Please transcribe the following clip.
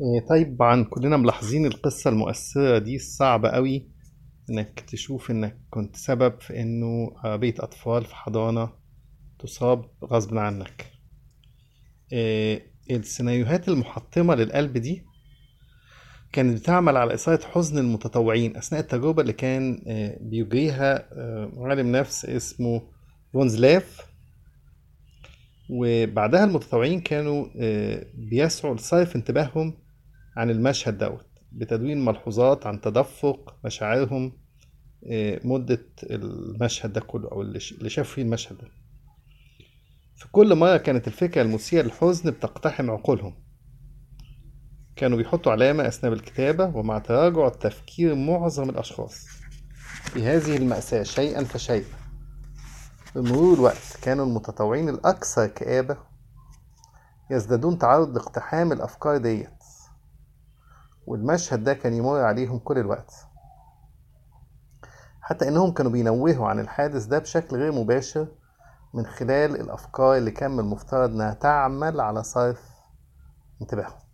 إيه، طيب كلنا ملاحظين القصة المؤثرة دي الصعبة قوي انك تشوف انك كنت سبب في انه بيت اطفال في حضانة تصاب غصب عنك إيه، السيناريوهات المحطمة للقلب دي كانت بتعمل على إثارة حزن المتطوعين أثناء التجربة اللي كان آه، بيجريها آه، عالم نفس اسمه فونزلاف وبعدها المتطوعين كانوا آه، بيسعوا لصرف انتباههم عن المشهد دوت بتدوين ملحوظات عن تدفق مشاعرهم مدة المشهد ده كله أو اللي شافوا فيه المشهد ده في كل مرة كانت الفكرة المثيرة للحزن بتقتحم عقولهم كانوا بيحطوا علامة أثناء الكتابة ومع تراجع تفكير معظم الأشخاص في هذه المأساة شيئا فشيئا بمرور الوقت كانوا المتطوعين الأكثر كآبة يزدادون تعرض لاقتحام الأفكار ديت والمشهد ده كان يمر عليهم كل الوقت حتى إنهم كانوا بينوهوا عن الحادث ده بشكل غير مباشر من خلال الأفكار اللي كان من المفترض إنها تعمل على صرف انتباههم